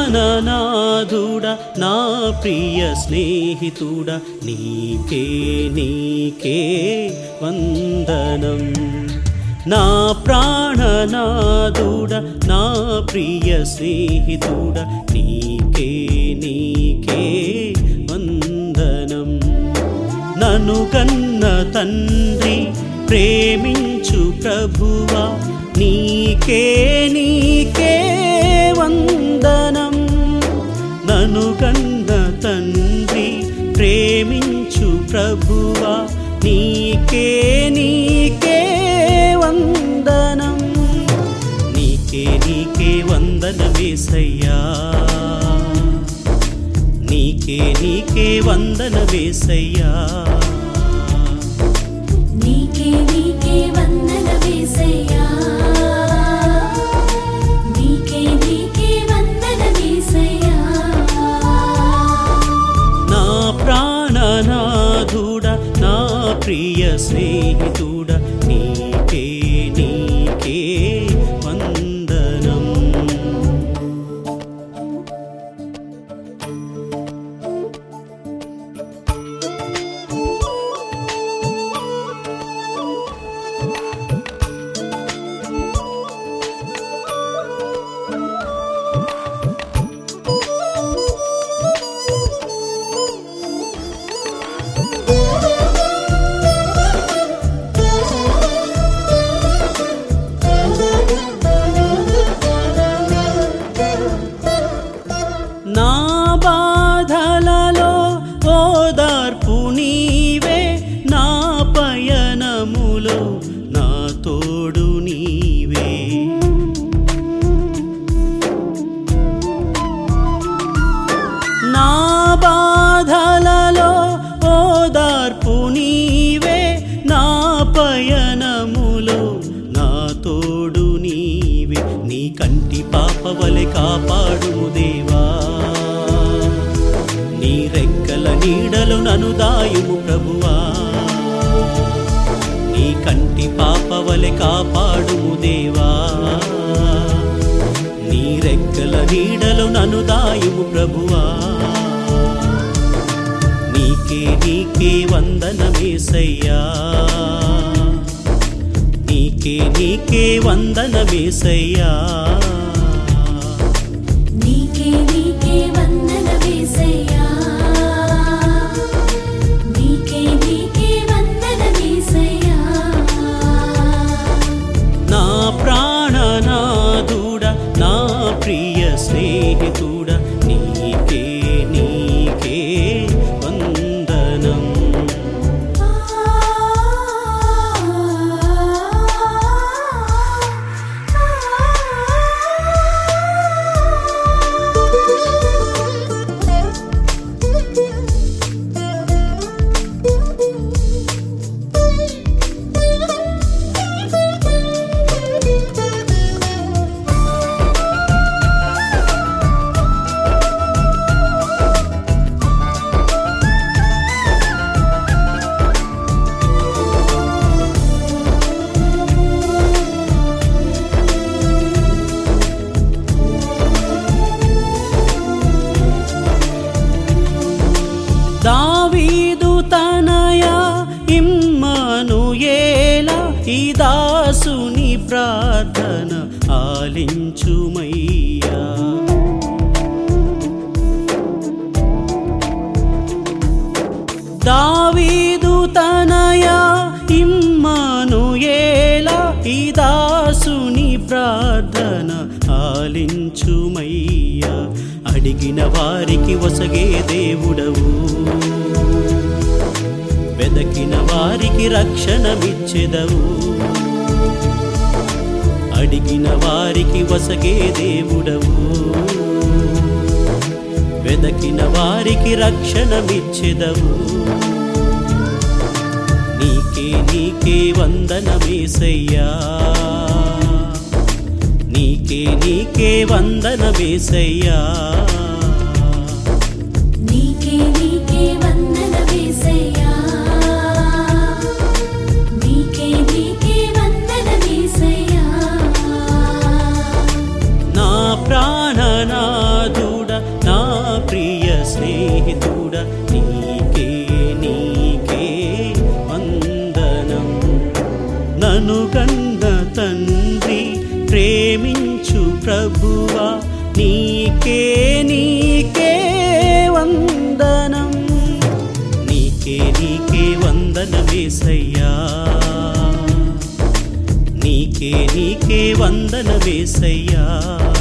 ప్రాణనాథుడ నా ప్రియ స్నేహితుడ నీకే నీకే వందనం నా ప్రాణనాథుడ నా ప్రియ స్నేహితుడ నీకే నీకే వందనం నను కన్న తండ్రి ప్రేమించు ప్రభువా నీకే నీకే వందనం నను కన్న తండ్రి ప్రేమించు ప్రభువా నీకే నీకే వందనం నీకే నీకే వందనమేసయ్యా నీకే నీకే వందనమేసయ్యా నీకే నీకే వందనమేసయ్యా నీకే నీకే వందనమేసయ్యా నా ప్రాణనాథుడ నా ప్రియ స్నేహితుడ నీకే నీకే వందనం నా బాధలలో ఓదార్పు నీవే నా పయనములో నా తోడు నీవే నా బాధలలో ఓదార్పు నీవే నా పయనములో నా తోడు నీవే నీ కంటి పాపవలె కాపాడుము దేవా నీ రెక్కల నీడలు నను దాయుము ప్రభువా నీ కంటి పాపవలె కాపాడుము దేవా నీ రెక్కల నీడలు నను దాయుము ప్రభువా నీకే నీకే వందనమేసయ్యా నీకే నీకే వందనమేసయ్యా నీకే నీకే వందనమేసయ్యా నీకే నీకే వందనమేసయ్యా నా ప్రాణనాథుడ నా ప్రియ స్నేహితుడ నీకే నీకే వందనం దావీదు తనయ ఇమ్మను ఏల ఈ దాసుని ప్రార్థన ఆలించుమయ్యా దావీదు తనయ ఇమ్మను ఏల ఈ దాసుని ప్రార్థన ఆలించుమయ్యా అడిగిన వారికి వసగే దేవుడవు వెదకిన వారికి రక్షణమిచ్చెదవు అడిగిన వారికి వసగే దేవుడవు వెదకిన వారికి రక్షణమిచ్చెదవు నీకే నీకే వందనమేసయ్యా నీకే నీకే వందనమేసయ్యా నీకే నీకే వందనమేసయ్యా నీకే నీకే వందనమేసయ్యా నా ప్రాణనాథుడ స్నేహితుడ నీకే నీకే వందనం నను కన్న తండ్రి ప్రేమించు ప్రభువా నీకే నీకే వందనం నీకే నీకే వందనమేసయ్యా నీకే నీకే వందనమేసయ్యా